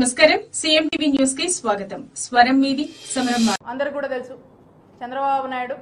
నమస్కారం CM TV news కి స్వాగతం స్వరం మీది సమరం మా- అందరికి కూడా తెలుసు చంద్రబాబు నాయుడు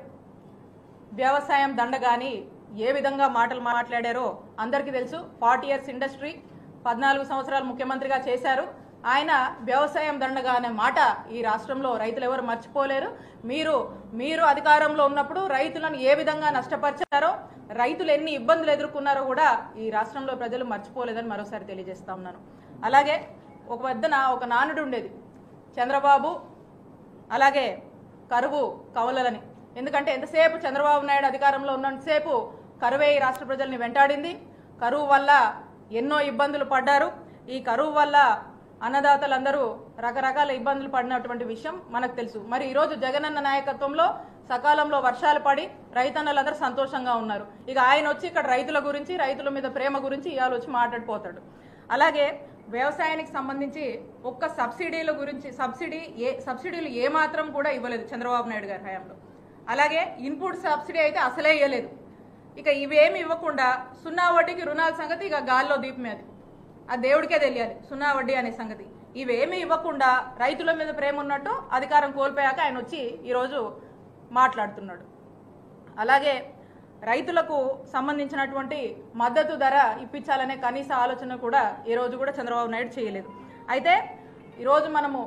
వ్యవసాయం దండగాని ఏ విధంగా మాటలు మాట్లాడారో అందరికీ తెలుసు ఫార్టీ ఇయర్స్ ఇండస్ట్రీ పద్నాలుగు సంవత్సరాలు ముఖ్యమంత్రిగా చేశారు ఆయన వ్యవసాయం దండగా అనే మాట ఈ రాష్ట్రంలో రైతులు ఎవరు మర్చిపోలేరు మీరు మీరు అధికారంలో ఉన్నప్పుడు రైతులను ఏ విధంగా నష్టపరిచారో రైతులు ఎన్ని ఇబ్బందులు ఎదుర్కొన్నారో కూడా ఈ రాష్ట్రంలో ప్రజలు మర్చిపోలేదని మరోసారి తెలియజేస్తా ఉన్నాను అలాగే ఒక పెద్దన ఒక నానుడు ఉండేది చంద్రబాబు అలాగే కరువు కవలలని ఎందుకంటే ఎంతసేపు చంద్రబాబు నాయుడు అధికారంలో ఉన్నంతసేపు కరువే ఈ రాష్ట్ర ప్రజల్ని వెంటాడింది కరువు వల్ల ఎన్నో ఇబ్బందులు పడ్డారు ఈ కరువు వల్ల అన్నదాతలందరూ రకరకాల ఇబ్బందులు పడినటువంటి విషయం మనకు తెలుసు మరి ఈరోజు జగనన్న నాయకత్వంలో సకాలంలో వర్షాలు పడి రైతన్నలందరూ సంతోషంగా ఉన్నారు ఇక ఆయన వచ్చి ఇక్కడ రైతుల గురించి రైతుల మీద ప్రేమ గురించి ఇవాళ వచ్చి మాట్లాడిపోతాడు అలాగే వ్యవసాయానికి సంబంధించి ఒక్క సబ్సిడీల గురించి సబ్సిడీ ఏ సబ్సిడీలు ఏ మాత్రం కూడా ఇవ్వలేదు చంద్రబాబు నాయుడు గారి హయాంలో అలాగే ఇన్పుట్ సబ్సిడీ అయితే అసలే ఇవ్వలేదు ఇక ఇవేమి ఇవ్వకుండా సున్నా వడ్డీకి రుణాల సంగతి ఇక గాల్లో దీపమే అది ఆ దేవుడికే తెలియాలి సున్నా వడ్డీ అనే సంగతి ఇవేమి ఇవ్వకుండా రైతుల మీద ప్రేమ ఉన్నట్టు అధికారం కోల్పోయాక ఆయన వచ్చి ఈరోజు మాట్లాడుతున్నాడు అలాగే రైతులకు సంబంధించినటువంటి మద్దతు ధర ఇప్పించాలనే కనీస ఆలోచన కూడా ఈ రోజు కూడా చంద్రబాబు నాయుడు చేయలేదు అయితే ఈరోజు మనము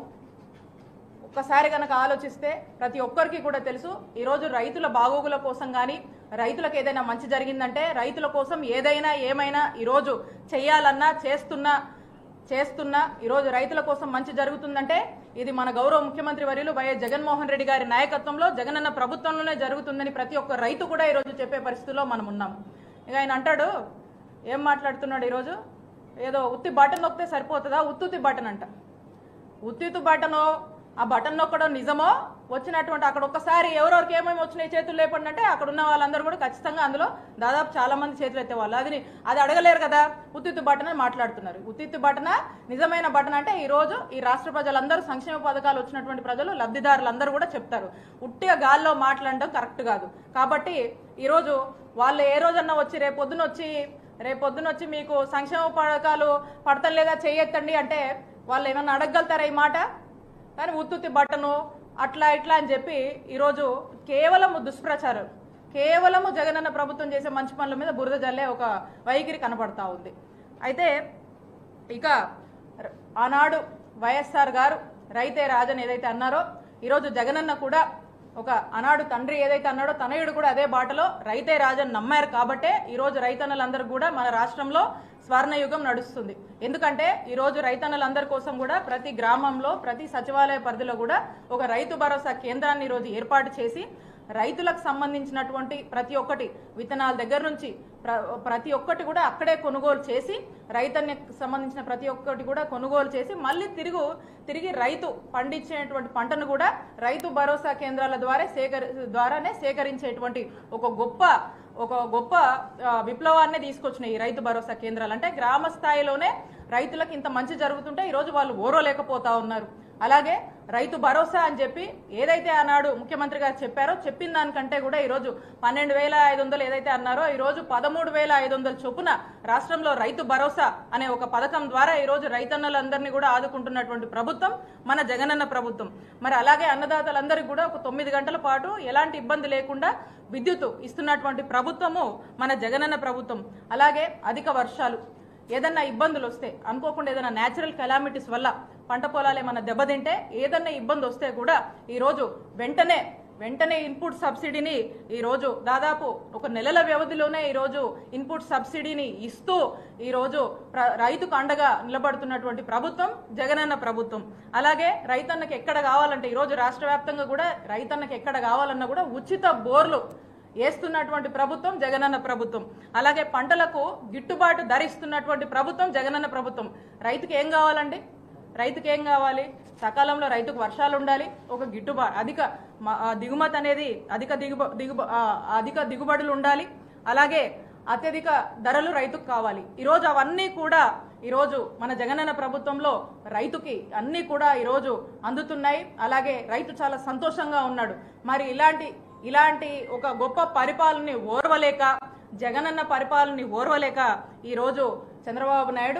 ఒక్కసారి కనుక ఆలోచిస్తే ప్రతి ఒక్కరికి కూడా తెలుసు ఈరోజు రైతుల బాగోగుల కోసం కానీ రైతులకు ఏదైనా మంచి జరిగిందంటే రైతుల కోసం ఏదైనా ఏమైనా ఈరోజు చేయాలన్నా చేస్తున్నా చేస్తున్నా ఈరోజు రైతుల కోసం మంచి జరుగుతుందంటే ఇది మన గౌరవ ముఖ్యమంత్రి వర్యులు వైఎస్ జగన్మోహన్ రెడ్డి గారి నాయకత్వంలో జగనన్న ప్రభుత్వంలోనే జరుగుతుందని ప్రతి ఒక్క రైతు కూడా ఈరోజు చెప్పే పరిస్థితిలో మనం ఉన్నాం ఇక ఆయన అంటాడు ఏం మాట్లాడుతున్నాడు ఈరోజు ఏదో ఉత్తి బటన్ నొక్కితే సరిపోతుందా ఉత్తుత్తి బటన్ అంట ఉత్తితు బటను ఆ బటన్ నొక్కడం నిజమో వచ్చినటువంటి అక్కడ ఒక్కసారి ఎవరెవరికి ఏమేమి వచ్చినాయి చేతులు లేపండి అంటే అక్కడ ఉన్న వాళ్ళందరూ కూడా ఖచ్చితంగా అందులో దాదాపు చాలా మంది చేతులు ఎత్తేవాళ్ళు అది అది అడగలేరు కదా ఉత్తిత్తు బటన్ అని మాట్లాడుతున్నారు ఉత్తిత్తు బటన నిజమైన బటన్ అంటే ఈ రోజు ఈ రాష్ట్ర ప్రజలందరూ సంక్షేమ పథకాలు వచ్చినటువంటి ప్రజలు లబ్ధిదారులందరూ కూడా చెప్తారు ఉట్టిగా గాల్లో మాట్లాడడం కరెక్ట్ కాదు కాబట్టి ఈరోజు వాళ్ళు ఏ రోజన్నా వచ్చి రేపు పొద్దున వచ్చి రేపు పొద్దున వచ్చి మీకు సంక్షేమ పథకాలు పడతం లేదా చేయెత్తండి అంటే వాళ్ళు ఏమన్నా అడగగలుగుతారా ఈ మాట కానీ ఉత్తుత్తి బట్టను అట్లా ఇట్లా అని చెప్పి ఈరోజు కేవలం దుష్ప్రచారం కేవలము జగనన్న ప్రభుత్వం చేసే మంచి పనుల మీద బురద జల్లే ఒక వైఖరి కనపడతా ఉంది అయితే ఇక ర- ఆనాడు వైఎస్ఆర్ గారు రైతే రాజన్ ఏదైతే అన్నారో ఈరోజు జగనన్న కూడా ఒక ఆనాడు తండ్రి ఏదైతే అన్నాడో తనయుడు కూడా అదే బాటలో రైతే రాజన్ నమ్మారు కాబట్టే ఈరోజు రైతన్నలందరూ కూడా మన రాష్ట్రంలో స్వర్ణయుగం నడుస్తుంది ఎందుకంటే ఈరోజు రైతన్నలందరి కోసం కూడా ప్రతి గ్రామంలో ప్రతి సచివాలయ పరిధిలో కూడా ఒక రైతు భరోసా కేంద్రాన్ని ఈరోజు ఏర్పాటు చేసి రైతులకు సంబంధించినటువంటి ప్రతి ఒక్కటి విత్తనాల దగ్గర నుంచి ప్ర- ప్రతి ఒక్కటి కూడా అక్కడే కొనుగోలు చేసి రైతన్యకు సంబంధించిన ప్రతి ఒక్కటి కూడా కొనుగోలు చేసి మళ్ళీ తిరుగు తిరిగి రైతు పండించేటువంటి పంటను కూడా రైతు భరోసా కేంద్రాల ద్వారా సేకరి ద్వారానే సేకరించేటువంటి ఒక గొప్ప ఒక గొప్ప ఆ, విప్లవాన్ని తీసుకొచ్చినాయి ఈ రైతు భరోసా కేంద్రాలు అంటే గ్రామ స్థాయిలోనే రైతులకు ఇంత మంచి జరుగుతుంటే ఈరోజు వాళ్ళు ఓరోలేకపోతా ఉన్నారు అలాగే రైతు భరోసా అని చెప్పి ఏదైతే ఆనాడు ముఖ్యమంత్రి గారు చెప్పారో చెప్పిన దానికంటే కూడా ఈరోజు పన్నెండు వేల ఐదు వందలు ఏదైతే అన్నారో ఈరోజు పదమూడు వేల ఐదు వందల చొప్పున రాష్ట్రంలో రైతు భరోసా అనే ఒక పథకం ద్వారా ఈరోజు రైతన్నలందరినీ కూడా ఆదుకుంటున్నటువంటి ప్రభుత్వం మన జగనన్న ప్రభుత్వం మరి అలాగే అన్నదాతలందరికీ కూడా ఒక తొమ్మిది గంటల పాటు ఎలాంటి ఇబ్బంది లేకుండా విద్యుత్ ఇస్తున్నటువంటి ప్రభుత్వము మన జగనన్న ప్రభుత్వం అలాగే అధిక వర్షాలు ఏదన్నా ఇబ్బందులు వస్తే అనుకోకుండా ఏదైనా న్యాచురల్ కెలామిటీస్ వల్ల పంట పొలాలు ఏమన్నా దెబ్బతింటే ఏదన్నా ఇబ్బంది వస్తే కూడా ఈరోజు వెంటనే వెంటనే ఇన్పుట్ సబ్సిడీని ఈరోజు దాదాపు ఒక నెలల వ్యవధిలోనే ఈరోజు ఇన్పుట్ సబ్సిడీని ఇస్తూ ఈరోజు ప్ర- రైతుకు అండగా నిలబడుతున్నటువంటి ప్రభుత్వం జగనన్న ప్రభుత్వం అలాగే రైతన్నకి ఎక్కడ కావాలంటే ఈరోజు రాష్ట్ర వ్యాప్తంగా కూడా రైతన్నకి ఎక్కడ కావాలన్నా కూడా ఉచిత బోర్లు వేస్తున్నటువంటి ప్రభుత్వం జగనన్న ప్రభుత్వం అలాగే పంటలకు గిట్టుబాటు ధర ఇస్తున్నటువంటి ప్రభుత్వం జగనన్న ప్రభుత్వం రైతుకి ఏం కావాలండి రైతుకి ఏం కావాలి సకాలంలో రైతుకు వర్షాలు ఉండాలి ఒక గిట్టుబాటు అధిక మ- ఆ దిగుమతి అనేది అధిక దిగుబ దిగుబ ఆ, అధిక దిగుబడులు ఉండాలి అలాగే అత్యధిక ధరలు రైతుకు కావాలి ఈరోజు అవన్నీ కూడా ఈరోజు మన జగనన్న ప్రభుత్వంలో రైతుకి అన్నీ కూడా ఈరోజు అందుతున్నాయి అలాగే రైతు చాలా సంతోషంగా ఉన్నాడు మరి ఇలాంటి ఇలాంటి ఒక గొప్ప పరిపాలనని ఓర్వలేక జగనన్న పరిపాలనని ఓర్వలేక ఈరోజు చంద్రబాబు నాయుడు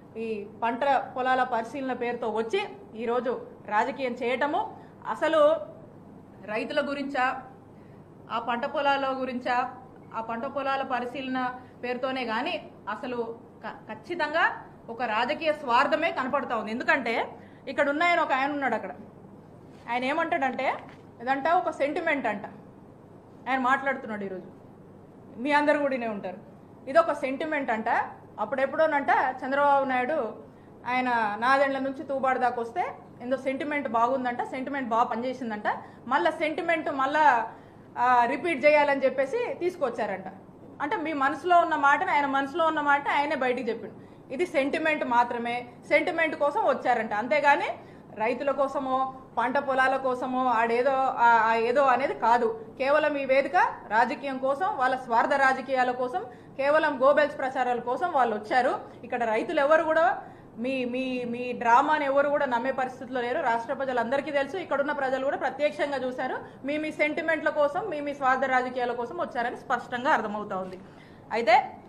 ఈ పంట పొలాల పరిశీలన పేరుతో వచ్చి ఈరోజు రాజకీయం చేయటము అసలు రైతుల గురించా ఆ పంట పొలాల గురించా ఆ పంట పొలాల పరిశీలన పేరుతోనే కానీ అసలు క- ఖచ్చితంగా ఒక రాజకీయ స్వార్థమే కనపడతా ఉంది ఎందుకంటే ఇక్కడ ఉన్న ఆయన ఒక ఆయన ఉన్నాడు అక్కడ ఆయన ఏమంటాడంటే ఇదంట ఒక సెంటిమెంట్ అంట ఆయన మాట్లాడుతున్నాడు ఈరోజు మీ అందరు కూడానే ఉంటారు ఇది ఒక సెంటిమెంట్ అంట అప్పుడెప్పుడోనంట చంద్రబాబు నాయుడు ఆయన నాదెండ్ల నుంచి తూబాడు దాకా వస్తే ఏందో సెంటిమెంట్ బాగుందంట సెంటిమెంట్ బాగా పనిచేసిందంట మళ్ళా సెంటిమెంట్ మళ్ళా రిపీట్ చేయాలని చెప్పేసి తీసుకొచ్చారంట అంటే మీ మనసులో ఉన్న మాటని ఆయన మనసులో ఉన్న మాట ఆయనే బయటికి చెప్పిండు ఇది సెంటిమెంట్ మాత్రమే సెంటిమెంట్ కోసం వచ్చారంట అంతేగాని రైతుల కోసమో పంట పొలాల కోసమో ఆడేదో ఆ- ఆ ఏదో అనేది కాదు కేవలం ఈ వేదిక రాజకీయం కోసం వాళ్ళ స్వార్థ రాజకీయాల కోసం కేవలం గోబెల్స్ ప్రచారాల కోసం వాళ్ళు వచ్చారు ఇక్కడ రైతులు ఎవరు కూడా మీ మీ మీ డ్రామాని ఎవరు కూడా నమ్మే పరిస్థితిలో లేరు రాష్ట్ర ప్రజలందరికీ తెలుసు ఇక్కడున్న ప్రజలు కూడా ప్రత్యక్షంగా చూశారు మీ మీ సెంటిమెంట్ల కోసం మీ మీ స్వార్థ రాజకీయాల కోసం వచ్చారని స్పష్టంగా అర్థమవుతా ఉంది అయితే